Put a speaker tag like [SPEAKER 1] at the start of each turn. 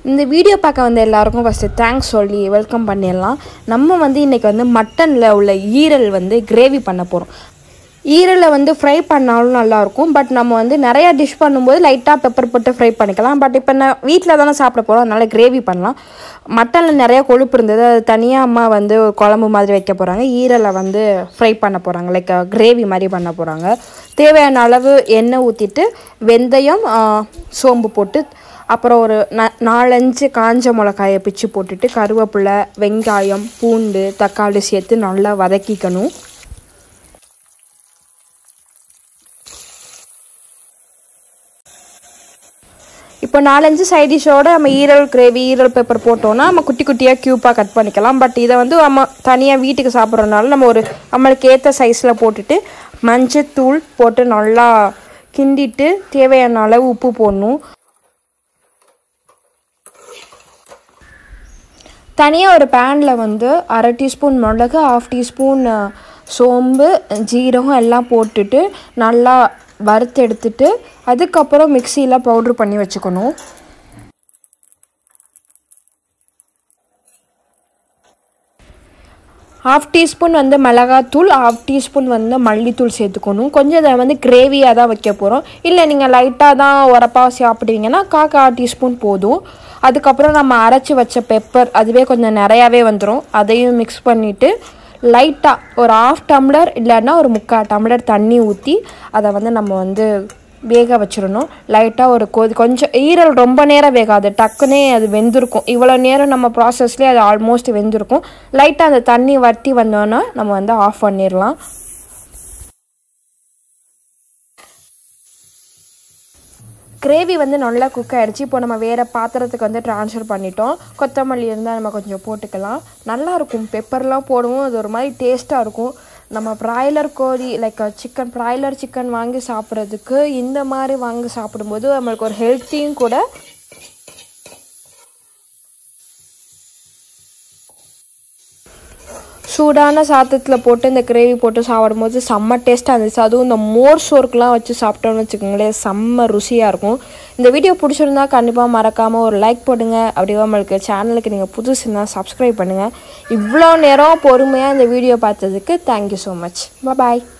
[SPEAKER 1] இந்த வீடியோ பார்க்க வந்த எல்லாருக்கும் ஃபஸ்ட்டு தேங்க்ஸ் சொல்லி வெல்கம் பண்ணிடலாம் நம்ம வந்து இன்றைக்கி வந்து மட்டனில் உள்ள ஈரல் வந்து கிரேவி பண்ண போகிறோம் ஈரலை வந்து ஃப்ரை பண்ணாலும் நல்லாயிருக்கும் பட் நம்ம வந்து நிறையா டிஷ் பண்ணும்போது லைட்டாக பெப்பர் போட்டு ஃப்ரை பண்ணிக்கலாம் பட் இப்போ நான் வீட்டில் தானே சாப்பிட போகிறோம் அதனால் கிரேவி பண்ணலாம் மட்டனில் நிறையா கொழுப்பு இருந்தது அது தனியாக அம்மா வந்து ஒரு குழம்பு மாதிரி வைக்க போகிறாங்க ஈரலை வந்து ஃப்ரை பண்ண போகிறாங்க லைக் கிரேவி மாதிரி பண்ண போகிறாங்க தேவையான அளவு எண்ணெய் ஊற்றிட்டு வெந்தயம் ஆ, சோம்பு போட்டு அப்புறம் ஒரு ந நாலஞ்சு காஞ்ச மிளகாயை பிச்சு போட்டுட்டு கருவேப்பிலை வெங்காயம் பூண்டு தக்காளி சேர்த்து நல்லா வதக்கிக்கணும் இப்போ நாலஞ்சு சைட் டிஷ்ஷோட நம்ம ஈரல் கிரேவி ஈரல் பேப்பர் போட்டோம்னா நம்ம குட்டி குட்டியாக க்யூப்பாக கட் பண்ணிக்கலாம் பட் இதை வந்து நம்ம தனியாக வீட்டுக்கு சாப்பிட்றதுனால நம்ம ஒரு நம்மளுக்கு ஏற்ற சைஸில் போட்டுட்டு மஞ்சத்தூள் போட்டு நல்லா கிண்டிட்டு தேவையான அளவு உப்பு போடணும் தனியாக ஒரு பேனில் வந்து அரை டீஸ்பூன் மிளகு ஆஃப் டீஸ்பூன் சோம்பு ஜீரகம் எல்லாம் போட்டுட்டு நல்லா வறுத்து எடுத்துட்டு அதுக்கப்புறம் மிக்சியில் பவுட்ரு பண்ணி வச்சுக்கணும் ஹாஃப் டீஸ்பூன் வந்து மிளகாத்தூள் ஹாஃப் டீஸ்பூன் வந்து மல்லித்தூள் சேர்த்துக்கணும் கொஞ்சம் இதை வந்து கிரேவியாக தான் வைக்க போகிறோம் இல்லை நீங்கள் லைட்டாக தான் உரப்பாக சாப்பிடுவீங்கன்னா காக்கா டீஸ்பூன் போதும் அதுக்கப்புறம் நம்ம அரைச்சி வச்ச பெப்பர் அதுவே கொஞ்சம் நிறையாவே வந்துடும் அதையும் மிக்ஸ் பண்ணிவிட்டு லைட்டாக ஒரு ஆஃப் டம்ளர் இல்லைன்னா ஒரு முக்கால் டம்ளர் தண்ணி ஊற்றி அதை வந்து நம்ம வந்து வேக வச்சிடணும் லைட்டாக ஒரு கொதி கொஞ்சம் ஈரல் ரொம்ப நேரம் வேகாது டக்குனே அது வெந்திருக்கும் இவ்வளோ நேரம் நம்ம ப்ராசஸ்லேயே அது ஆல்மோஸ்ட் வெந்திருக்கும் லைட்டாக அந்த தண்ணி வற்றி வந்தோன்னா நம்ம வந்து ஆஃப் பண்ணிடலாம் கிரேவி வந்து நல்லா குக் ஆகிடுச்சு இப்போ நம்ம வேறு பாத்திரத்துக்கு வந்து ட்ரான்ஸ்ஃபர் பண்ணிட்டோம் கொத்தமல்லி இருந்தால் நம்ம கொஞ்சம் போட்டுக்கலாம் நல்லாயிருக்கும் பெப்பர்லாம் போடுவோம் அது ஒரு மாதிரி டேஸ்ட்டாக இருக்கும் நம்ம ப்ராய்லர் கோழி லைக் சிக்கன் ப்ராய்லர் சிக்கன் வாங்கி சாப்பிட்றதுக்கு இந்த மாதிரி வாங்கி சாப்பிடும்போது நம்மளுக்கு ஒரு ஹெல்த்தியும் கூட சூடான சாதத்தில் போட்டு இந்த கிரேவி போட்டு சாப்பிடும்போது செம்ம டேஸ்ட்டாக இருந்துச்சு அதுவும் இந்த மோர் சோறுக்கெலாம் வச்சு சாப்பிட்டோம்னு வச்சுக்கோங்களேன் செம்ம ருசியாக இருக்கும் இந்த வீடியோ பிடிச்சிருந்தா கண்டிப்பாக மறக்காமல் ஒரு லைக் போடுங்க அப்படியே நம்மளுக்கு சேனலுக்கு நீங்கள் புதுசுன்னா சப்ஸ்கிரைப் பண்ணுங்கள் இவ்வளோ நேரம் பொறுமையாக இந்த வீடியோ பார்த்ததுக்கு தேங்க்யூ ஸோ மச் பாய்